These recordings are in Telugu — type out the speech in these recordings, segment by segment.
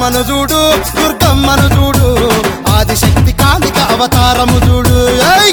అమ్మను చూడు దుర్గమ్మను చూడు ఆదిశక్తి కాళిక అవతారము చూడు ఏయ్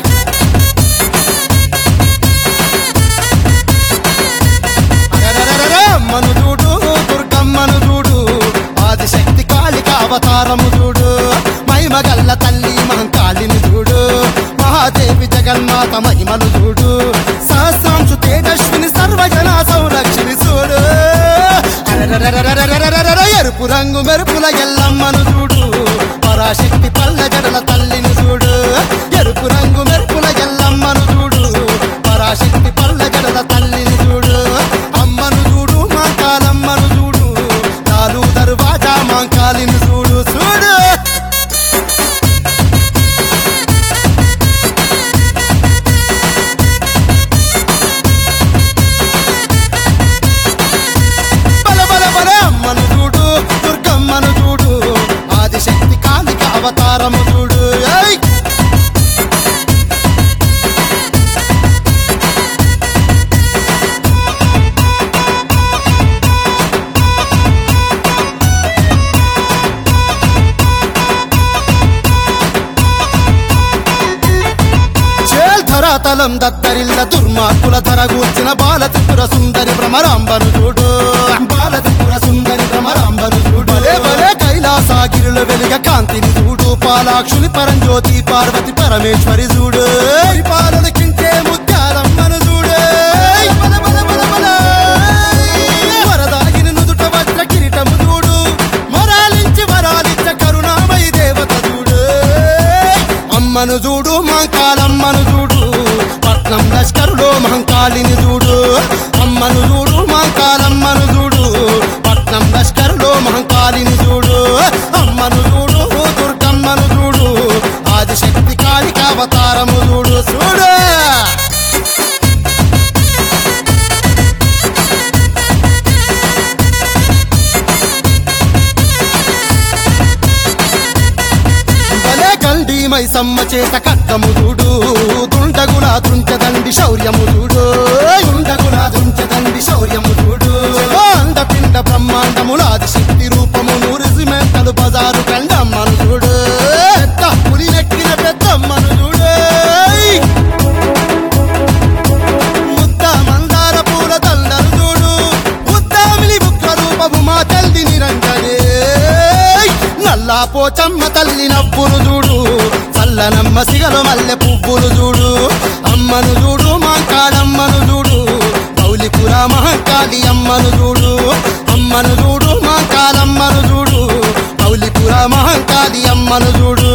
అరెరెరెరెరె, అమ్మను చూడు దుర్గమ్మను చూడు ఆదిశక్తి కాళిక అవతారము చూడు మహిమగల్ల తల్లి మహంకాళిని చూడు మహాదేవి జగన్మాత మహిమలు చూడు సహస్రాంశు తేజస్విని సర్వజన సంరక్షిని చూడు అరెరెరెరెరెరెరెరెరెరె, ఎరుపు రంగు మెరుపుల ఎల్లమ్మను చూడు పరాశక్తి పల్ల జడల తల్లిని చూడు ఎరుపు రంగు మెరుపుల ఎల్లమ్మను చూడు పరాశక్తి పల్ల జడల తల్లిని చూడు అమ్మను చూడు మాంకాలమ్మను చూడు నాలు దర్వాజా మాంకాలిని చూడు చూడు బల బల బల అమ్మను చూడు దుర్గమ్మను చూడు ఆదిశక్తి కాళిక అవతారము చూడు ఏయ్ చేల్ధరాతలం దత్తరిల్ల దుర్మార్గుల ధర గూర్చిన బాలత్రిపుర సుందరి భ్రమరాంబను చూడు బాలత్రిపుర సుందరి భ్రమరాంబను చూడు భలే భలే కైలాసాగిరిలో వెలుగ కాంతిని చూడు పాలాక్షుని పరంజ్యోతి పార్వతి పరమేశ్వరి చూడు పాలనకింటే ముత్యాలమ్మను చూడు బల బల బల బల. వరదాగిని నుదుట వజ్ర కిరీటము చూడు వరాలించి వరాలిచ్చ కరుణామయి దేవత చూడు అమ్మను చూడు మహంకాలమ్మను చూడు పట్నం లష్కరులో మహంకాళిని చూడు అమ్మను చూడు మహంకాలమ్మను చూడు పట్నం లష్కరులో మహంకాళిని చూడు అమ్మను చూడు దుర్గమ్మను చూడు ఆదిశక్తి కాళిక అవతారము చూడు చూడు భలే గండి మైసమ్మ చేత కట్టము చూడు దుండగుల దుంచదండి శౌర్యము చూడు దుండగుల దుంచదండి శౌర్యము చూడు అండపిండ బ్రహ్మాండములాది శక్తి రూపము నూరిసిమెంటలు బజారు కండమ్మను చూడు పెద్ద పులి నెక్కిన పెద్దమ్మను చూడు ముద్ద మందార పూల దండలు చూడు ముద్దామిలి బుక్క రూపము మా తల్లి నిరంజనే నల్లా పోచమ్మ తల్లి నవ్వులు చూడు చల్లనమ్మ సిగలు మల్లె పువ్వులు చూడు అమ్మను చూడు మాంకాడమ్మను చూడు మౌలిపుర మహంకాళి అమ్మను చూడు అమ్మను చూడు మాంకాలమ్మను చూడు మౌలిపుర మహంకాళి అమ్మను చూడు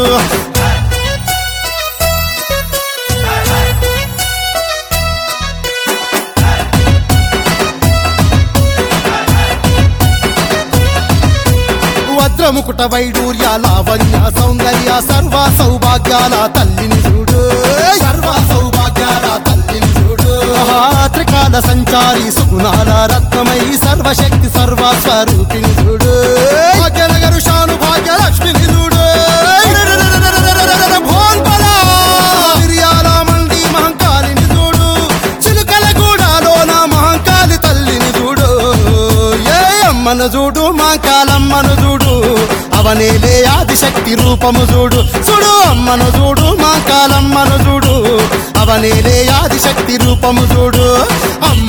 వజ్రముకుట వైడూర్య లావణ్య సౌందర్య సర్వ సౌభాగ్యాల తల్లిని చూడు సర్వ సౌభాగ్యాల తల్లిని చూడు త్రికాల సంచారి సుగుణాల రత్నమై సర్వశక్తి సర్వ స్వరూపిణి చూడు భాగ్యనగరు శాను భాగ్య లక్ష్మిని చూడు భోల్బల మిరియాల మండి మహంకాళిని చూడు చిలుకల గూడాలోన మహంకాళి తల్లిని చూడు ఏ అమ్మను చూడు మాంకాలమ్మను చూడు అవనేలే ఆదిశక్తి రూపము చూడు చూడు అమ్మను చూడు మాంకాలమ్మను చూడు అవనేలే ఆదిశక్తి రూపము చూడు అమ్మ